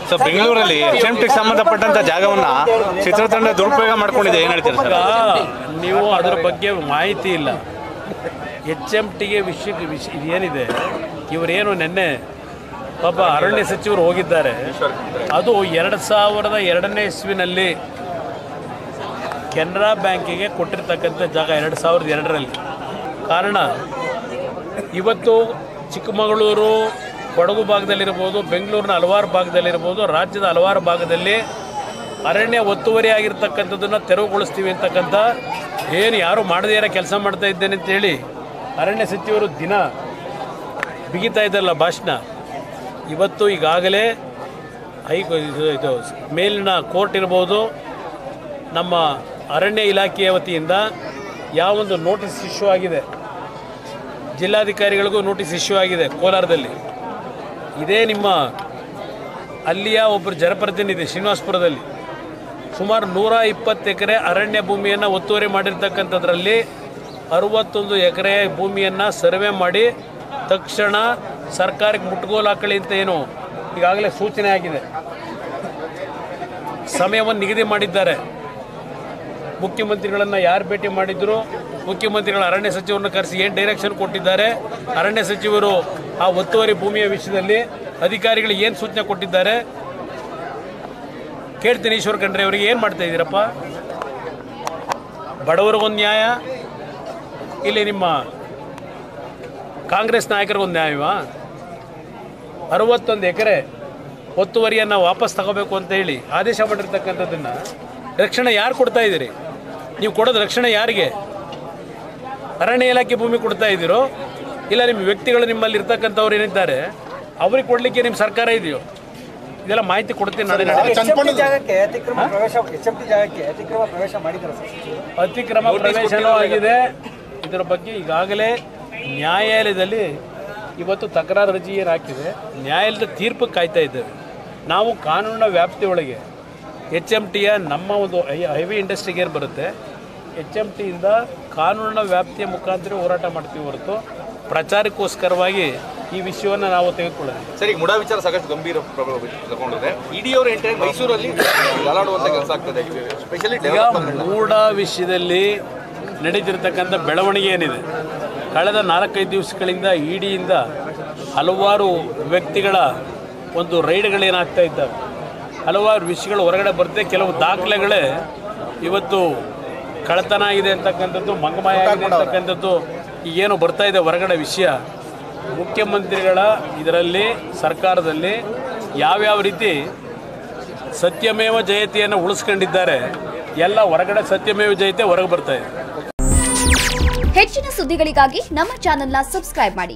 sir ಬೆಂಗಳೂರಲ್ಲಿ H M ಟಿಗೆ ಸಂಬಂಧಪಟ್ಟಂತ ಜಾಗವನ್ನ ಚಿತ್ರತಂಡ ದುರುಪಯೋಗ ಮಾಡ್ಕೊಂಡಿದೆ ಏನ್ ಹೇಳ್ತೀರಾ ಸರ್ ಈಗ ನೀವು ಅದರ ಬಗ್ಗೆ ಮಾಹಿತಿ ಇಲ್ಲ ಎಚ್ ಎಮ್ ಟಿಗೆ ವಿಷಯಕ್ಕೆ ವಿಷಯ ಇದೇನಿದೆ ಇವರೇನು ನಿನ್ನೆ ಪಾಪ ಅರಣ್ಯ ಸಚಿವರು ಹೋಗಿದ್ದಾರೆ ಅದು ಎರಡು ಸಾವಿರದ ಎರಡನೇ ಇಸ್ವಿನಲ್ಲಿ ಕೆನರಾ ಬ್ಯಾಂಕಿಗೆ ಕೊಟ್ಟಿರ್ತಕ್ಕಂಥ ಜಾಗ ಎರಡು ಸಾವಿರದ ಎರಡರಲ್ಲಿ ಕಾರಣ ಇವತ್ತು ಚಿಕ್ಕಮಗಳೂರು ಕೊಡಗು ಭಾಗದಲ್ಲಿರ್ಬೋದು ಬೆಂಗಳೂರಿನ ಹಲವಾರು ಭಾಗದಲ್ಲಿರ್ಬೋದು ರಾಜ್ಯದ ಹಲವಾರು ಭಾಗದಲ್ಲಿ ಅರಣ್ಯ ಒತ್ತುವರಿ ಆಗಿರ್ತಕ್ಕಂಥದ್ದನ್ನು ತೆರವುಗೊಳಿಸ್ತೀವಿ ಅಂತಕ್ಕಂಥ ಏನು ಯಾರು ಮಾಡದೇ ಇರೋ ಕೆಲಸ ಮಾಡ್ತಾ ಇದ್ದೇನೆ ಅಂತೇಳಿ ಅರಣ್ಯ ಸಚಿವರು ದಿನ ಬಿಗಿತಾ ಇದ್ದಾರಲ್ಲ ಭಾಷಣ ಇವತ್ತು ಈಗಾಗಲೇ ಹೈ ಇದು- ಇದು ಮೇಲಿನ ಕೋರ್ಟ್ ಇರ್ಬೋದು ನಮ್ಮ ಅರಣ್ಯ ಇಲಾಖೆಯ ವತಿಯಿಂದ ಯಾವೊಂದು ನೋಟಿಸ್ ಇಶ್ಯೂ ಆಗಿದೆ ಜಿಲ್ಲಾಧಿಕಾರಿಗಳಿಗೂ ನೋಟಿಸ್ ಇಶ್ಯೂ ಆಗಿದೆ ಕೋಲಾರದಲ್ಲಿ ಇದೇ ನಿಮ್ಮ ಅಲ್ಲಿಯ ಒಬ್ಬರು ಜನಪ್ರತಿನಿಧಿ ಶ್ರೀನಿವಾಸಪುರದಲ್ಲಿ ಸುಮಾರು ನೂರ ಇಪ್ಪತ್ತು ಎಕರೆ ಅರಣ್ಯ ಭೂಮಿಯನ್ನು ಒತ್ತುವರಿ ಮಾಡಿರ್ತಕ್ಕಂಥದ್ರಲ್ಲಿ ಅರುವತ್ತೊಂದು ಎಕರೆ ಭೂಮಿಯನ್ನು ಸರ್ವೆ ಮಾಡಿ ತಕ್ಷಣ ಸರ್ಕಾರಕ್ಕೆ ಮುಟ್ಗೋಲು ಹಾಕಳಿ ಅಂತ ಏನು ಈಗಾಗಲೇ ಸೂಚನೆ ಆಗಿದೆ ಸಮಯವನ್ನು ನಿಗದಿ ಮಾಡಿದ್ದಾರೆ ಮುಖ್ಯಮಂತ್ರಿಗಳನ್ನು ಯಾರು ಭೇಟಿ ಮಾಡಿದ್ರು ಮುಖ್ಯಮಂತ್ರಿಗಳ ಅರಣ್ಯ ಸಚಿವರನ್ನು ಕರೆಸಿ ಏನು ಡೈರೆಕ್ಷನ್ ಕೊಟ್ಟಿದ್ದಾರೆ ಅರಣ್ಯ ಸಚಿವರು ಆ ಒತ್ತುವರಿ ಭೂಮಿಯ ವಿಷಯದಲ್ಲಿ ಅಧಿಕಾರಿಗಳಿಗೆ ಏನು ಸೂಚನೆ ಕೊಟ್ಟಿದ್ದಾರೆ ಕೇಳ್ತೀನಿ ಈಶ್ವರ್ ಖಂಡ್ರೆ ಅವರಿಗೆ ಏನು ಮಾಡ್ತಾ ಇದ್ದೀರಪ್ಪ ಬಡವರಿಗೊಂದು ನ್ಯಾಯ ಇಲ್ಲಿ ನಿಮ್ಮ ಕಾಂಗ್ರೆಸ್ ನಾಯಕರಿಗೊಂದು ನ್ಯಾಯವಾ ಅರವತ್ತೊಂದು ಎಕರೆ ಒತ್ತುವರಿಯನ್ನು ವಾಪಸ್ ತಗೋಬೇಕು ಅಂತ ಹೇಳಿ ಆದೇಶ ಮಾಡಿರ್ತಕ್ಕಂಥದ್ದನ್ನು ರಕ್ಷಣೆ ಯಾರು ಕೊಡ್ತಾ ಇದ್ದೀರಿ ನೀವು ಕೊಡೋದು ರಕ್ಷಣೆ ಯಾರಿಗೆ ಅರಣ್ಯ ಇಲಾಖೆ ಭೂಮಿ ಕೊಡ್ತಾ ಇದ್ದೀರೋ ಇಲ್ಲ ನಿಮ್ಮ ವ್ಯಕ್ತಿಗಳು ನಿಮ್ಮಲ್ಲಿ ಇರ್ತಕ್ಕಂಥವ್ರು ಏನಿದ್ದಾರೆ ಅವ್ರಿಗೆ ಕೊಡಲಿಕ್ಕೆ ನಿಮ್ಮ ಸರ್ಕಾರ ಇದೆಯೋ ಇದೆಲ್ಲ ಮಾಹಿತಿ ಕೊಡ್ತೀನಿ ನಾಳೆ ನಾಳೆ ಎಚ್ಎಂಟಿ ಜಾಗಕ್ಕೆ ಅತಿಕ್ರಮ ಪ್ರವೇಶ ಎಚ್ಎಂಟಿ ಜಾಗಕ್ಕೆ ಅತಿಕ್ರಮ ಪ್ರವೇಶ ಮಾಡಿದ್ದಾರೆ ಸರ್ ಅತಿಕ್ರಮ ಪ್ರವೇಶನೂ ಆಗಿದೆ ಇದರ ಬಗ್ಗೆ ಈಗಾಗಲೇ ನ್ಯಾಯಾಲಯದಲ್ಲಿ ಇವತ್ತು ತಕರಾರು ಅರ್ಜಿ ಏನು ಹಾಕಿದೆ ನ್ಯಾಯಾಲಯದ ತೀರ್ಪು ಕಾಯ್ತಾ ಇದ್ದೇವೆ ನಾವು ಕಾನೂನಿನ ವ್ಯಾಪ್ತಿಯೊಳಗೆ ಎಚ್ ಎಮ್ ಟಿಯ ನಮ್ಮ ಒಂದು ಹೆವಿ ಇಂಡಸ್ಟ್ರಿಗೆ ಏನು ಬರುತ್ತೆ ಎಚ್ ಎಮ್ ಟಿಯಿಂದ ಕಾನೂನಿನ ವ್ಯಾಪ್ತಿಯ ಮುಖಾಂತರ ಹೋರಾಟ ಮಾಡ್ತೀವಿ ಹೊರತು ಪ್ರಚಾರಕ್ಕೋಸ್ಕರವಾಗಿ ಈ ವಿಷಯವನ್ನು ನಾವು ತೆಗೆದುಕೊಳ್ಳೋದು ಸರಿ ಮುಡಾ ವಿಚಾರ ಸಾಕಷ್ಟು ಗಂಭೀರ ಪ್ರಭಾವ ತಗೊಂಡಿದೆ ಇಡಿ ಅವರು ಎಂಟೆ ಮೈಸೂರಲ್ಲಿ ಗಾಲಾಡುವಂತ ಕೆಲಸ ಆಗ್ತದೆ ಸ್ಪೆಷಲಿ ಈಗ ಮೂಡ ವಿಷಯದಲ್ಲಿ ನಡೀತಿರ್ತಕ್ಕಂಥ ಬೆಳವಣಿಗೆ ಏನಿದೆ ಕಳೆದ ನಾಲ್ಕೈದು ದಿವಸಗಳಿಂದ ಇಡಿಯಿಂದ ಹಲವಾರು ವ್ಯಕ್ತಿಗಳ ಒಂದು ರೈಡ್ಗಳೇನಾಗ್ತಾ ಇದ್ದಾವೆ ಹಲವಾರು ವಿಷಯಗಳು ಹೊರಗಡೆ ಬರುತ್ತೆ ಕೆಲವು ದಾಖಲೆಗಳೇ ಇವತ್ತು ಕಳ್ಳತನ ಆಗಿದೆ ಅಂತಕ್ಕಂಥದ್ದು ಮಂಗಮಾಯ ಆಗಿದೆ ಅಂತಕ್ಕಂಥದ್ದು ಈಗೇನು ಬರ್ತಾ ಇದೆ ಹೊರಗಡೆ ವಿಷಯ ಮುಖ್ಯಮಂತ್ರಿಗಳ ಇದರಲ್ಲಿ ಸರ್ಕಾರದಲ್ಲಿ ಯಾವ್ಯಾವ ರೀತಿ ಸತ್ಯಮೇವ ಜಯತೆಯನ್ನು ಉಳಿಸ್ಕೊಂಡಿದ್ದಾರೆ ಎಲ್ಲ ಹೊರಗಡೆ ಸತ್ಯಮೇವ ಜಯತೆ ಹೊರಗೆ ಬರ್ತಾ ಇದೆ ಹೆಚ್ಚಿನ ಸುದ್ದಿಗಳಿಗಾಗಿ ನಮ್ಮ ಚಾನೆಲ್ನ ಸಬ್ಸ್ಕ್ರೈಬ್ ಮಾಡಿ